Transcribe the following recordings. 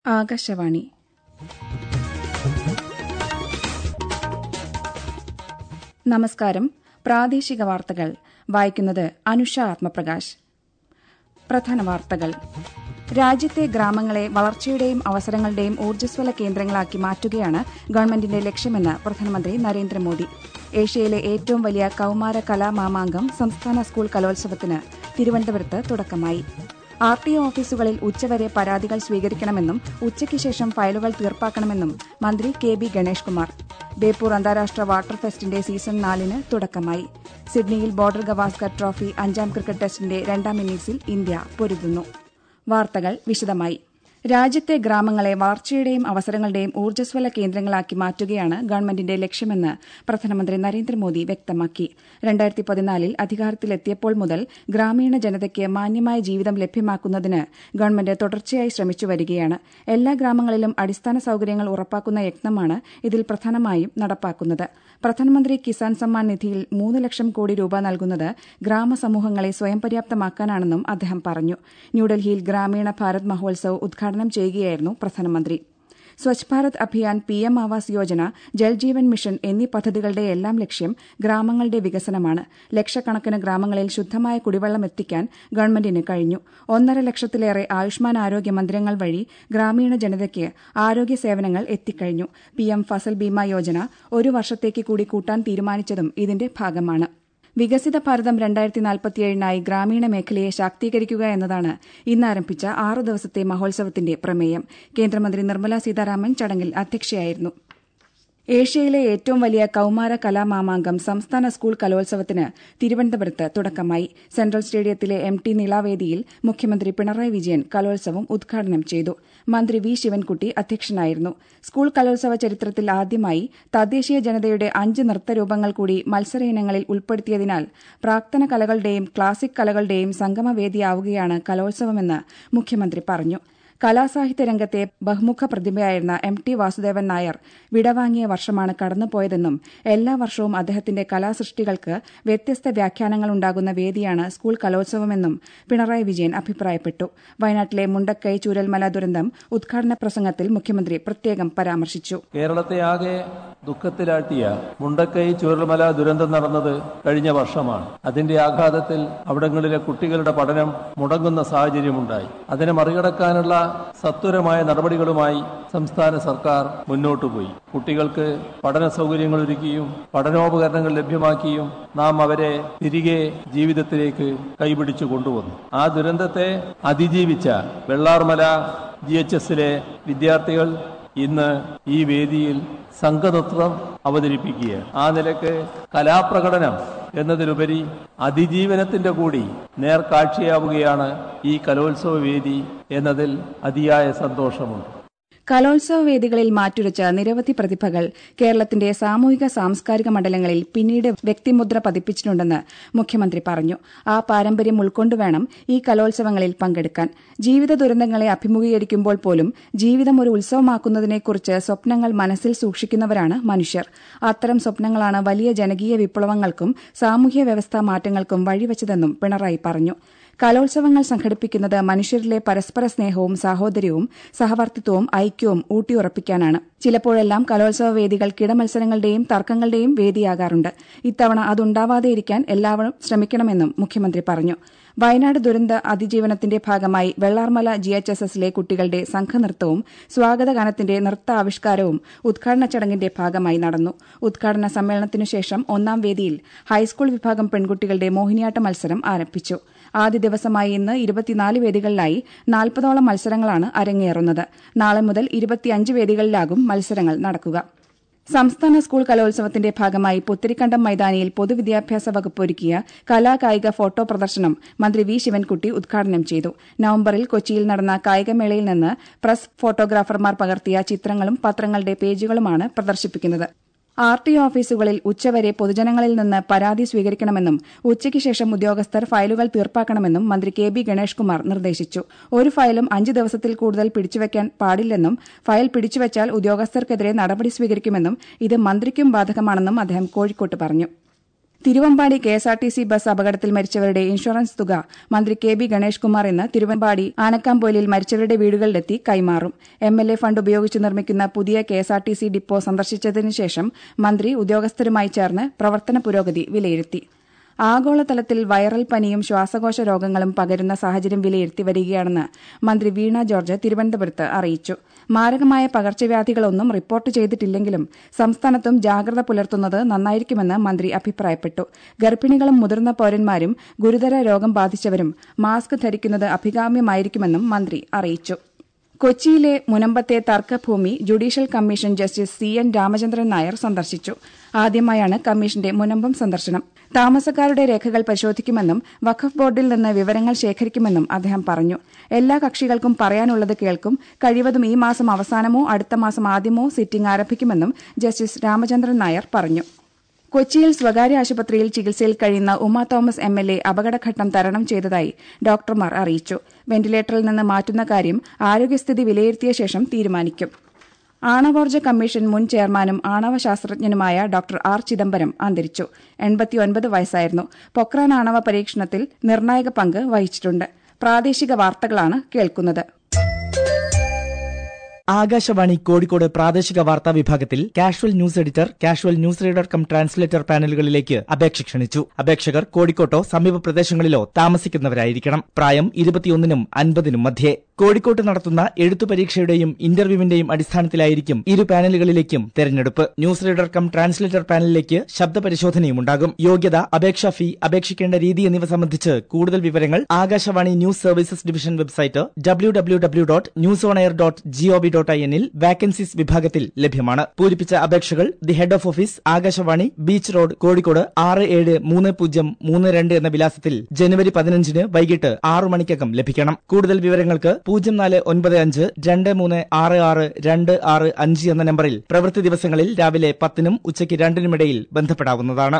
ആകാശവാണി നമസ്കാരം പ്രാദേശിക വാർത്തകൾ വായിക്കുന്നത് അനുഷ ആത്മപ്രകാശ് പ്രധാന വാർത്തകൾ രാജ്യത്തെ ഗ്രാമങ്ങളെ വളർച്ചയുടെയും അവസരങ്ങളുടെയും ഊർജ്ജസ്വല കേന്ദ്രങ്ങളാക്കി മാറ്റുകയാണ് ഗവൺമെന്റിന്റെ ലക്ഷ്യമെന്ന് പ്രധാനമന്ത്രി നരേന്ദ്രമോദി ഏഷ്യയിലെ ഏറ്റവും വലിയ കൌമാര കലാമാമാങ്കം സംസ്ഥാന സ്കൂൾ കലോത്സവത്തിന് തിരുവനന്തപുരത്ത് തുടക്കമായി ആർ ടി ഒ ഓഫീസുകളിൽ ഉച്ചവരെ പരാതികൾ സ്വീകരിക്കണമെന്നും ഉച്ചയ്ക്ക് ശേഷം ഫയലുകൾ തീർപ്പാക്കണമെന്നും മന്ത്രി കെ ബി ഗണേഷ് കുമാർ ബേപ്പൂർ അന്താരാഷ്ട്ര വാട്ടർ ഫെസ്റ്റിന്റെ സീസൺ നാലിന് തുടക്കമായി സിഡ്നിയിൽ ബോർഡർ ഗവാസ്കർ ട്രോഫി അഞ്ചാം ക്രിക്കറ്റ് ടെസ്റ്റിന്റെ രണ്ടാം ഇന്നിംഗ്സിൽ ഇന്ത്യ പൊരുതുന്നു വാർത്തകൾ വിശദമായി രാജ്യത്തെ ഗ്രാമങ്ങളെ വളർച്ചയുടെയും അവസരങ്ങളുടെയും ഊർജ്ജസ്വല കേന്ദ്രങ്ങളാക്കി മാറ്റുകയാണ് ഗവൺമെന്റിന്റെ ലക്ഷ്യമെന്ന് പ്രധാനമന്ത്രി നരേന്ദ്രമോദി വ്യക്തമാക്കി രണ്ടായിരത്തി പതിനാലിൽ അധികാരത്തിലെത്തിയപ്പോൾ മുതൽ ഗ്രാമീണ ജനതയ്ക്ക് മാന്യമായ ജീവിതം ലഭ്യമാക്കുന്നതിന് ഗവൺമെന്റ് തുടർച്ചയായി ശ്രമിച്ചു വരികയാണ് എല്ലാ ഗ്രാമങ്ങളിലും അടിസ്ഥാന സൌകര്യങ്ങൾ ഉറപ്പാക്കുന്ന യത്നമാണ് ഇതിൽ പ്രധാനമായും നടപ്പാക്കുന്നത് പ്രധാനമന്ത്രി കിസാൻ സമ്മാൻ നിധിയിൽ മൂന്ന് ലക്ഷം കോടി രൂപ നൽകുന്നത് ഗ്രാമസമൂഹങ്ങളെ സ്വയം പര്യാപ്തമാക്കാനാണെന്നും അദ്ദേഹം പറഞ്ഞു ന്യൂഡൽഹിയിൽ ഗ്രാമീണ ഭാരത് മഹോത്സവ് ഉദ്ഘാടനം ചെയ്യുകയായിരുന്നു പ്രധാനമന്ത്രി Swachh Bharat Abhiyan P M Awas Yojana Jaljeevan mission എന്നീ പദ്ധതികളുടെ എല്ലാം ലക്ഷ്യം ഗ്രാമങ്ങളുടെ വികസനമാണ് ലക്ഷക്കണക്കിന് ഗ്രാമങ്ങളിൽ ശുദ്ധമായ കുടിവെള്ളം എത്തിക്കാൻ ഗവൺമെന്റിന് കഴിഞ്ഞു ഒന്നര ലക്ഷത്തിലേറെ ആയുഷ്മാൻ ആരോഗ്യ മന്ദിരങ്ങൾ വഴി ഗ്രാമീണ ജനതയ്ക്ക് ആരോഗ്യ സേവനങ്ങൾ എത്തിക്കഴിഞ്ഞു പി എം ഫസൽ ബീമ യോജന ഒരു വർഷത്തേക്ക് കൂടി കൂട്ടാൻ തീരുമാനിച്ചതും ഇതിന്റെ ഭാഗമാണ് വികസിത ഭാരതം രണ്ടായിരത്തി നാൽപ്പത്തിയേഴിനായി ഗ്രാമീണ മേഖലയെ ശാക്തീകരിക്കുക എന്നതാണ് ഇന്ന് ആരംഭിച്ച ആറു ദിവസത്തെ മഹോത്സവത്തിന്റെ പ്രമേയം കേന്ദ്രമന്ത്രി നിർമ്മല സീതാരാമൻ ചടങ്ങിൽ അധ്യക്ഷയായിരുന്നു ഏഷ്യയിലെ ഏറ്റവും വലിയ കൌമാര കലാമാമാങ്കം സംസ്ഥാന സ്കൂൾ കലോത്സവത്തിന് തിരുവനന്തപുരത്ത് തുടക്കമായി സെൻട്രൽ സ്റ്റേഡിയത്തിലെ എം ടി നിളാവേദിയിൽ മുഖ്യമന്ത്രി പിണറായി വിജയൻ കലോത്സവം ഉദ്ഘാടനം ചെയ്തു മന്ത്രി വി ശിവൻകുട്ടി അധ്യക്ഷനായിരുന്നു സ്കൂൾ കലോത്സവ ചരിത്രത്തിൽ ആദ്യമായി തദ്ദേശീയ ജനതയുടെ അഞ്ച് നൃത്തരൂപങ്ങൾ കൂടി മത്സര ഇനങ്ങളിൽ ഉൾപ്പെടുത്തിയതിനാൽ പ്രാക്തന കലകളുടെയും ക്ലാസിക് കലകളുടെയും സംഗമവേദിയാവുകയാണ് കലോത്സവമെന്ന് മുഖ്യമന്ത്രി പറഞ്ഞു കലാസാഹിത്യ രംഗത്തെ ബഹുമുഖ പ്രതിഭയായിരുന്ന എം ടി വാസുദേവൻ നായർ വിടവാങ്ങിയ വർഷമാണ് കടന്നുപോയതെന്നും എല്ലാ വർഷവും അദ്ദേഹത്തിന്റെ കലാസൃഷ്ടികൾക്ക് വ്യത്യസ്ത വ്യാഖ്യാനങ്ങളുണ്ടാകുന്ന വേദിയാണ് സ്കൂൾ കലോത്സവമെന്നും പിണറായി വിജയൻ അഭിപ്രായപ്പെട്ടു വയനാട്ടിലെ മുണ്ടക്കൈ ചൂരൽമല ദുരന്തം ഉദ്ഘാടന പ്രസംഗത്തിൽ മുഖ്യമന്ത്രി പ്രത്യേകം പരാമർശിച്ചു കേരളത്തെ ആകെ ദുഃഖത്തിലാട്ടിയ മുണ്ടക്കൈ ചൂരൽമല ദുരന്തം നടന്നത് കഴിഞ്ഞ വർഷമാണ് അതിന്റെ ആഘാതത്തിൽ അവിടങ്ങളിലെ കുട്ടികളുടെ പഠനം മുടങ്ങുന്ന സാഹചര്യമുണ്ടായി അതിനെ മറികടക്കാനുള്ള സത്വരമായ നടപടികളുമായി സംസ്ഥാന സർക്കാർ മുന്നോട്ടു പോയി കുട്ടികൾക്ക് പഠന സൗകര്യങ്ങൾ ഒരുക്കിയും പഠനോപകരണങ്ങൾ ലഭ്യമാക്കിയും നാം അവരെ തിരികെ ജീവിതത്തിലേക്ക് കൈപിടിച്ചു കൊണ്ടുവന്നു ആ ദുരന്തത്തെ അതിജീവിച്ച വെള്ളാർമല ജി എച്ച് എസിലെ വിദ്യാർത്ഥികൾ ഇന്ന് ഈ വേദിയിൽ സംഘനൃത്തം അവതരിപ്പിക്കുകയാണ് ആ നിലക്ക് കലാപ്രകടനം എന്നതിലുപരി അതിജീവനത്തിന്റെ കൂടി നേർക്കാഴ്ചയാവുകയാണ് ഈ കലോത്സവ വേദി എന്നതിൽ അതിയായ സന്തോഷമുണ്ട് കലോത്സവ വേദികളിൽ മാറ്റുരച്ച നിരവധി പ്രതിഭകൾ കേരളത്തിന്റെ സാമൂഹിക സാംസ്കാരിക മണ്ഡലങ്ങളിൽ പിന്നീട് വ്യക്തിമുദ്ര പതിപ്പിച്ചിട്ടുണ്ടെന്ന് മുഖ്യമന്ത്രി പറഞ്ഞു ആ പാരമ്പര്യം ഉൾക്കൊണ്ടുവേണം ഈ കലോത്സവങ്ങളിൽ പങ്കെടുക്കാൻ ജീവിത ദുരന്തങ്ങളെ അഭിമുഖീകരിക്കുമ്പോൾ പോലും ജീവിതം ഒരു ഉത്സവമാക്കുന്നതിനെക്കുറിച്ച് സ്വപ്നങ്ങൾ മനസ്സിൽ സൂക്ഷിക്കുന്നവരാണ് മനുഷ്യർ അത്തരം സ്വപ്നങ്ങളാണ് വലിയ ജനകീയ വിപ്ലവങ്ങൾക്കും സാമൂഹ്യ വ്യവസ്ഥാ മാറ്റങ്ങൾക്കും വഴിവെച്ചതെന്നും പിണറായി പറഞ്ഞു കലോത്സവങ്ങൾ സംഘടിപ്പിക്കുന്നത് മനുഷ്യരിലെ പരസ്പര സ്നേഹവും സാഹോദര്യവും സഹവർത്തിത്വവും ഐക്യവും ഊട്ടിയുറപ്പിക്കാനാണ് ചിലപ്പോഴെല്ലാം കലോത്സവ വേദികൾ കിടമത്സരങ്ങളുടെയും തർക്കങ്ങളുടെയും വേദിയാകാറുണ്ട് ഇത്തവണ അതുണ്ടാവാതെയിരിക്കാൻ എല്ലാവരും ശ്രമിക്കണമെന്നും മുഖ്യമന്ത്രി പറഞ്ഞു വയനാട് ദുരന്ത അതിജീവനത്തിന്റെ ഭാഗമായി വെള്ളാർമല ജി എച്ച് എസ് എസിലെ കുട്ടികളുടെ സംഘനൃത്തവും സ്വാഗതഗാനത്തിന്റെ നൃത്താവിഷ്കാരവും ഉദ്ഘാടന ചടങ്ങിന്റെ ഭാഗമായി നടന്നു ഉദ്ഘാടന സമ്മേളനത്തിനുശേഷം ഒന്നാം വേദിയിൽ ഹൈസ്കൂൾ വിഭാഗം പെൺകുട്ടികളുടെ മോഹിനിയാട്ട മത്സരം ആരംഭിച്ചു ആദ്യ ദിവസമായി ഇന്ന് ഇരുപത്തിനാല് വേദികളിലായി നാൽപ്പതോളം മത്സരങ്ങളാണ് അരങ്ങേറുന്നത് നാളെ മുതൽ ഇരുപത്തിയഞ്ച് വേദികളിലാകും മത്സരങ്ങൾ നടക്കുക സംസ്ഥാന സ്കൂൾ കലോത്സവത്തിന്റെ ഭാഗമായി പുത്തരിക്കണ്ടം മൈതാനിയിൽ പൊതുവിദ്യാഭ്യാസ വകുപ്പ് ഒരുക്കിയ കലാകായിക ഫോട്ടോ പ്രദർശനം മന്ത്രി വി ശിവൻകുട്ടി ഉദ്ഘാടനം ചെയ്തു നവംബറിൽ കൊച്ചിയിൽ നടന്ന കായികമേളയിൽ നിന്ന് പ്രസ് ഫോട്ടോഗ്രാഫർമാർ പകർത്തിയ ചിത്രങ്ങളും പത്രങ്ങളുടെ പേജുകളുമാണ് പ്രദർശിപ്പിക്കുന്നത് ആർ ടി ഓഫീസുകളിൽ ഉച്ചവരെ പൊതുജനങ്ങളിൽ നിന്ന് പരാതി സ്വീകരിക്കണമെന്നും ഉച്ചയ്ക്ക് ശേഷം ഉദ്യോഗസ്ഥർ ഫയലുകൾ തീർപ്പാക്കണമെന്നും മന്ത്രി കെ ബി ഗണേഷ് കുമാർ നിർദ്ദേശിച്ചു ഒരു ഫയലും അഞ്ച് ദിവസത്തിൽ കൂടുതൽ പിടിച്ചുവെക്കാൻ പാടില്ലെന്നും ഫയൽ പിടിച്ചുവെച്ചാൽ ഉദ്യോഗസ്ഥർക്കെതിരെ നടപടി സ്വീകരിക്കുമെന്നും ഇത് മന്ത്രിക്കും ബാധകമാണെന്നും അദ്ദേഹം കോഴിക്കോട്ട് പറഞ്ഞു Thiruvambady K S R T C bus അപകടത്തിൽ മരിച്ചവരുടെ ഇൻഷുറൻസ് തുക മന്ത്രി കെ ബി ഗണേഷ് കുമാർ ഇന്ന് തിരുവമ്പാടി ആനക്കാംപോലിൽ മരിച്ചവരുടെ വീടുകളിലെത്തി കൈമാറും എം എൽ എ ഫണ്ട് ഉപയോഗിച്ച് നിർമ്മിക്കുന്ന പുതിയ K S R T C depot സന്ദർശിച്ചതിനു ശേഷം മന്ത്രി ഉദ്യോഗസ്ഥരുമായി ചേർന്ന് പ്രവർത്തന പുരോഗതി വിലയിരുത്തി ആഗോളതലത്തിൽ വൈറൽ പനിയും ശ്വാസകോശ രോഗങ്ങളും പകരുന്ന സാഹചര്യം വിലയിരുത്തി വരികയാണെന്ന് മന്ത്രി വീണ ജോർജ് തിരുവനന്തപുരത്ത് അറിയിച്ചു മാരകമായ പകർച്ചവ്യാധികളൊന്നും റിപ്പോർട്ട് ചെയ്തിട്ടില്ലെങ്കിലും സംസ്ഥാനത്തും ജാഗ്രത പുലർത്തുന്നത് നന്നായിരിക്കുമെന്ന് മന്ത്രി അഭിപ്രായപ്പെട്ടു ഗർഭിണികളും മുതിർന്ന പൌരന്മാരും ഗുരുതര രോഗം ബാധിച്ചവരും മാസ്ക് ധരിക്കുന്നത് അഭികാമ്യമായിരിക്കുമെന്നും മന്ത്രി അറിയിച്ചു കൊച്ചിയിലെ മുനമ്പത്തെ തർക്കഭൂമി judicial commission justice C N Ramachandran Nair സന്ദർശിച്ചു ആദ്യമായാണ് കമ്മീഷന്റെ മുനമ്പം സന്ദർശനം താമസക്കാരുടെ രേഖകൾ പരിശോധിക്കുമെന്നും വഖഫ് ബോർഡിൽ നിന്ന് വിവരങ്ങൾ ശേഖരിക്കുമെന്നും അദ്ദേഹം പറഞ്ഞു എല്ലാ കക്ഷികൾക്കും പറയാനുള്ളത് കേൾക്കും കഴിവതും ഈ മാസം അവസാനമോ അടുത്ത മാസം ആദ്യമോ സിറ്റിംഗ് ആരംഭിക്കുമെന്നും ജസ്റ്റിസ് രാമചന്ദ്രൻ നായർ പറഞ്ഞു കൊച്ചിയിൽ സ്വകാര്യ ആശുപത്രിയിൽ ചികിത്സയിൽ കഴിയുന്ന Uma Thomas M L A അപകടഘട്ടം തരണം ചെയ്തതായി ഡോക്ടർമാർ അറിയിച്ചു വെന്റിലേറ്ററിൽ നിന്ന് മാറ്റുന്ന കാര്യം ആരോഗ്യസ്ഥിതി വിലയിരുത്തിയ ശേഷം തീരുമാനിക്കും ആണവോർജ്ജ കമ്മീഷൻ മുൻ ചെയർമാനും ആണവ ശാസ്ത്രജ്ഞനുമായ ഡോക്ടർ ആർ ചിദംബരം അന്തരിച്ചു എൺപത്തിയൊൻപത് വയസ്സായിരുന്നു പൊക്രാൻ ആണവ പരീക്ഷണത്തിൽ നിർണായക പങ്ക് വഹിച്ചിട്ടുണ്ട് പ്രാദേശിക വാർത്തകളാണ് കേൾക്കുന്നത് ആകാശവാണി കോഴിക്കോട് പ്രാദേശിക വാർത്താ വിഭാഗത്തിൽ casual news editor casual news reader cum translator പാനലുകളിലേക്ക് അപേക്ഷ ക്ഷണിച്ചു അപേക്ഷകർ കോഴിക്കോട്ടോ സമീപ പ്രദേശങ്ങളിലോ താമസിക്കുന്നവരായിരിക്കണം പ്രായം ഇരുപത്തിയൊന്നിനും അൻപതിനും മധ്യേ കോഴിക്കോട്ട് നടത്തുന്ന എഴുത്തു പരീക്ഷയുടെയും ഇന്റർവ്യൂവിന്റെയും അടിസ്ഥാനത്തിലായിരിക്കും ഇരു പാനലുകളിലേക്കും തെരഞ്ഞെടുപ്പ് ന്യൂസ് റീഡർ കം ട്രാൻസ്ലേറ്റർ പാനലിലേക്ക് ശബ്ദ പരിശോധനയും ഉണ്ടാകും യോഗ്യത അപേക്ഷാ ഫീ അപേക്ഷിക്കേണ്ട രീതി എന്നിവ സംബന്ധിച്ച് കൂടുതൽ വിവരങ്ങൾ Akashvani news services division website W W W dot news on air dot G O V dot I എന്നിൽ വാക്കൻസീസ് വിഭാഗത്തിൽ ലഭ്യമാണ് പൂരിപ്പിച്ച അപേക്ഷകൾ the head of office Akashvani beach road Kozhikode ആറ് ഏഴ് മൂന്ന് പൂജ്യം മൂന്ന് രണ്ട് എന്ന വിലാസത്തിൽ ജനുവരി പതിനഞ്ചിന് വൈകിട്ട് ആറു മണിക്കകം ലഭിക്കണം കൂടുതൽ വിവരങ്ങൾക്ക് പൂജ്യം നാല് ഒൻപത് അഞ്ച് രണ്ട് മൂന്ന് ആറ് ആറ് രണ്ട് ആറ് അഞ്ച് എന്ന നമ്പറിൽ പ്രവൃത്തി ദിവസങ്ങളിൽ രാവിലെ പത്തിനും ഉച്ചയ്ക്ക് രണ്ടിനുമിടയിൽ ബന്ധപ്പെടാവുന്നതാണ്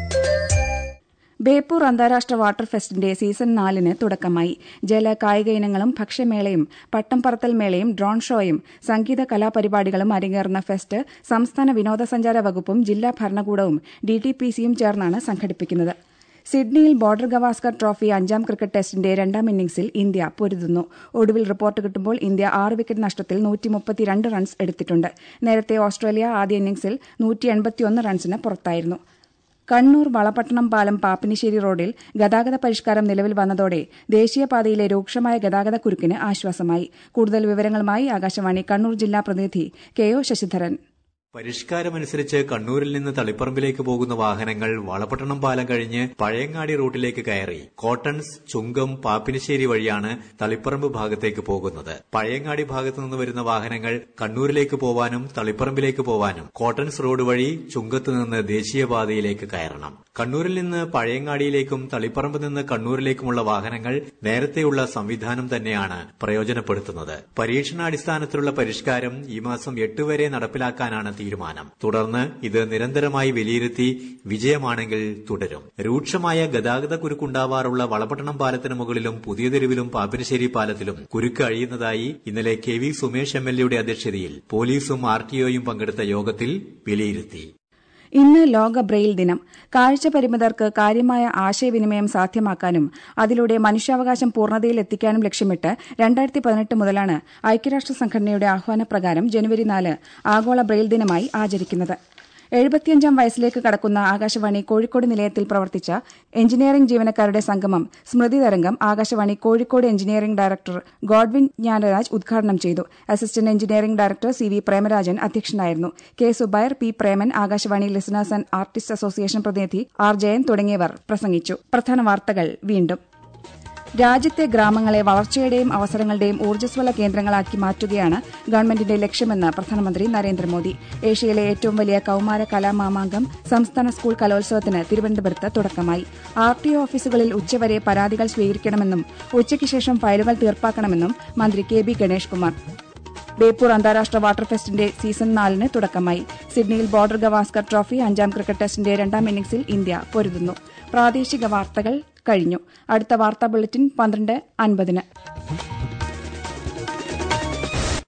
ബേപ്പൂർ അന്താരാഷ്ട്ര വാട്ടർ ഫെസ്റ്റിന്റെ സീസൺ നാലിന് തുടക്കമായി ജല കായിക ഇനങ്ങളും ഭക്ഷ്യമേളയും പട്ടം പറത്തൽ മേളയും ഡ്രോൺ ഷോയും സംഗീത കലാപരിപാടികളും അരങ്ങേറുന്ന ഫെസ്റ്റ് സംസ്ഥാന വിനോദസഞ്ചാര വകുപ്പും ജില്ലാ ഭരണകൂടവും ഡിടിപിസിയും ചേർന്നാണ് സംഘടിപ്പിക്കുന്നത് സിഡ്നിയിൽ ബോർഡർ ഗവാസ്കർ ട്രോഫി അഞ്ചാം ക്രിക്കറ്റ് ടെസ്റ്റിന്റെ രണ്ടാം ഇന്നിംഗ്സിൽ ഇന്ത്യ പൊരുതുന്നു ഒടുവിൽ റിപ്പോർട്ട് കിട്ടുമ്പോൾ ഇന്ത്യ ആറ് വിക്കറ്റ് നഷ്ടത്തിൽ നൂറ്റിമുപ്പത്തിരണ്ട് റൺസ് എടുത്തിട്ടുണ്ട് നേരത്തെ ഓസ്ട്രേലിയ ആദ്യ ഇന്നിംഗ്സിൽ നൂറ്റി റൺസിന് പുറത്തായിരുന്നു കണ്ണൂർ വളപട്ടണം പാലം പാപ്പിനിശ്ശേരി റോഡിൽ ഗതാഗത പരിഷ്കാരം നിലവിൽ വന്നതോടെ ദേശീയപാതയിലെ രൂക്ഷമായ ഗതാഗത കുരുക്കിന് ആശ്വാസമായി കൂടുതൽ വിവരങ്ങളുമായി ആകാശവാണി കണ്ണൂർ ജില്ലാ പ്രതിനിധി കെ ഒ ശശിധരൻ പരിഷ്കാരമനുസരിച്ച് കണ്ണൂരിൽ നിന്ന് തളിപ്പറമ്പിലേക്ക് പോകുന്ന വാഹനങ്ങൾ വളപട്ടണം പാലം കഴിഞ്ഞ് പഴയങ്ങാടി റൂട്ടിലേക്ക് കയറി കോട്ടൺസ് ചുങ്കം പാപ്പിനിശ്ശേരി വഴിയാണ് തളിപ്പറമ്പ് ഭാഗത്തേക്ക് പോകുന്നത് പഴയങ്ങാടി ഭാഗത്തു നിന്ന് വരുന്ന വാഹനങ്ങൾ കണ്ണൂരിലേക്ക് പോവാനും തളിപ്പറമ്പിലേക്ക് പോവാനും കോട്ടൺസ് റോഡ് വഴി ചുങ്കത്ത് നിന്ന് ദേശീയപാതയിലേക്ക് കയറണം കണ്ണൂരിൽ നിന്ന് പഴയങ്ങാടിയിലേക്കും തളിപ്പറമ്പ് നിന്ന് കണ്ണൂരിലേക്കുമുള്ള വാഹനങ്ങൾ നേരത്തെയുള്ള സംവിധാനം തന്നെയാണ് പ്രയോജനപ്പെടുത്തുന്നത് പരീക്ഷണാടിസ്ഥാനത്തിലുള്ള പരിഷ്കാരം ഈ മാസം എട്ട് വരെ നടപ്പിലാക്കാനാണ് തീരുമാനം തുടർന്ന് ഇത് നിരന്തരമായി വിലയിരുത്തി വിജയമാണെങ്കിൽ തുടരും രൂക്ഷമായ ഗതാഗത കുരുക്കുണ്ടാവാറുള്ള വളപട്ടണം പാലത്തിന് മുകളിലും പുതിയ തെരുവിലും പാപ്പിനിശ്ശേരി പാലത്തിലും കുരുക്ക് അഴിയുന്നതായി ഇന്നലെ K V Sumesh M L എയുടെ അധ്യക്ഷതയിൽ പോലീസും ആർ ടി ഒയും പങ്കെടുത്ത യോഗത്തിൽ വിലയിരുത്തി ഇന്ന് ലോക ബ്രെയിൽ ദിനം കാഴ്ച പരിമിതർക്ക് കാര്യമായ ആശയവിനിമയം സാധ്യമാക്കാനും അതിലൂടെ മനുഷ്യാവകാശം പൂർണ്ണതയിൽ എത്തിക്കാനും ലക്ഷ്യമിട്ട് രണ്ടായിരത്തി പതിനെട്ട് മുതലാണ് ഐക്യരാഷ്ട്ര സംഘടനയുടെ ആഹ്വാനപ്രകാരം ജനുവരി നാല് ആഗോള ബ്രെയിൽ ദിനമായി ആചരിക്കുന്നത് എഴുപത്തിയഞ്ചാം വയസ്സിലേക്ക് കടക്കുന്ന ആകാശവാണി കോഴിക്കോട് നിലയത്തിൽ പ്രവർത്തിച്ച എഞ്ചിനീയറിംഗ് ജീവനക്കാരുടെ സംഗമം സ്മൃതി തരംഗം Akashvani Kozhikode engineering director Godwin Jnanaraj ഉദ്ഘാടനം ചെയ്തു assistant engineering director C V Premarajan അധ്യക്ഷനായിരുന്നു K Zubair P Preman Akashvani listeners and artist association പ്രതിനിധി ആർ ജയൻ തുടങ്ങിയവർ പ്രസംഗിച്ചു പ്രധാന വാർത്തകൾ വീണ്ടും രാജ്യത്തെ ഗ്രാമങ്ങളെ വളർച്ചയുടെയും അവസരങ്ങളുടെയും ഊർജ്ജസ്വല കേന്ദ്രങ്ങളാക്കി മാറ്റുകയാണ് ഗവൺമെന്റിന്റെ ലക്ഷ്യമെന്ന് പ്രധാനമന്ത്രി നരേന്ദ്രമോദി ഏഷ്യയിലെ ഏറ്റവും വലിയ കൌമാര കലാമാമാങ്കം സംസ്ഥാന സ്കൂൾ കലോത്സവത്തിന് തിരുവനന്തപുരത്ത് തുടക്കമായി ആർ ടി ഒ ഓഫീസുകളിൽ ഉച്ചവരെ പരാതികൾ സ്വീകരിക്കണമെന്നും ഉച്ചയ്ക്ക് ശേഷം ഫയലുകൾ തീർപ്പാക്കണമെന്നും മന്ത്രി കെ ബി ഗണേഷ് കുമാർ ബേപ്പൂർ അന്താരാഷ്ട്ര വാട്ടർ ഫെസ്റ്റിന്റെ സീസൺ നാലിന് തുടക്കമായി സിഡ്നിയിൽ ബോർഡർ ഗവാസ്കർ ട്രോഫി അഞ്ചാം ക്രിക്കറ്റ് ടെസ്റ്റിന്റെ രണ്ടാം ഇന്നിംഗ്സിൽ ഇന്ത്യ പൊരുതുന്നു പ്രാദേശിക വാർത്തകൾ കഴിഞ്ഞു അടുത്ത വാർത്താ ബുള്ളറ്റിൻ പന്ത്രണ്ട് അൻപതിന്